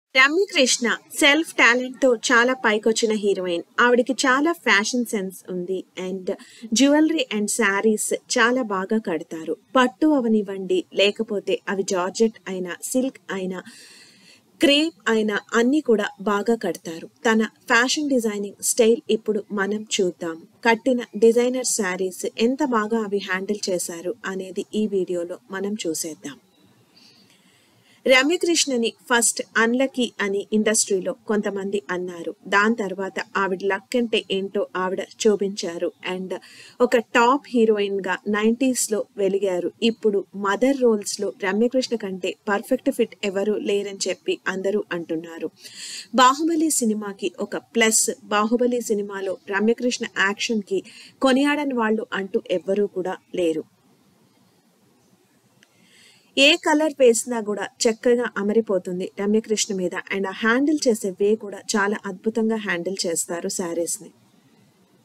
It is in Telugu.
రమ్యకృష్ణ సెల్ఫ్ టాలెంట్ తో చాలా పైకొచ్చిన హీరోయిన్ ఆవిడకి చాలా ఫ్యాషన్ సెన్స్ ఉంది అండ్ జ్యువెలరీ అండ్ శారీస్ చాలా బాగా కడతారు పట్టు అవనివ్వండి లేకపోతే అవి జార్జెట్ అయినా సిల్క్ అయినా క్రేప్ అయినా అన్ని కూడా బాగా కడతారు తన ఫ్యాషన్ డిజైనింగ్ స్టైల్ ఇప్పుడు మనం చూద్దాం కట్టిన డిజైనర్ శారీస్ ఎంత బాగా అవి హ్యాండిల్ చేశారు అనేది ఈ వీడియోలో మనం చూసేద్దాం రమ్యకృష్ణని ఫస్ట్ అన్లకీ అని ఇండస్ట్రీలో కొంతమంది అన్నారు దాని తర్వాత ఆవిడ లక్ అంటే ఏంటో ఆవిడ చూపించారు అండ్ ఒక టాప్ హీరోయిన్ గా నైంటీస్ లో వెలిగారు ఇప్పుడు మదర్ రోల్స్ లో రమ్యకృష్ణ కంటే పర్ఫెక్ట్ ఫిట్ ఎవరు లేరని చెప్పి అందరూ అంటున్నారు బాహుబలి సినిమాకి ఒక ప్లస్ బాహుబలి సినిమాలో రమ్యకృష్ణ యాక్షన్ కి కొనియాడని వాళ్ళు అంటూ ఎవ్వరూ కూడా లేరు ఏ కలర్ వేసినా కూడా చక్కగా అమరిపోతుంది రమ్యకృష్ణ మీద అండ్ ఆ హ్యాండిల్ చేసే వే కూడా చాలా అద్భుతంగా హ్యాండిల్ చేస్తారు శారీస్ ని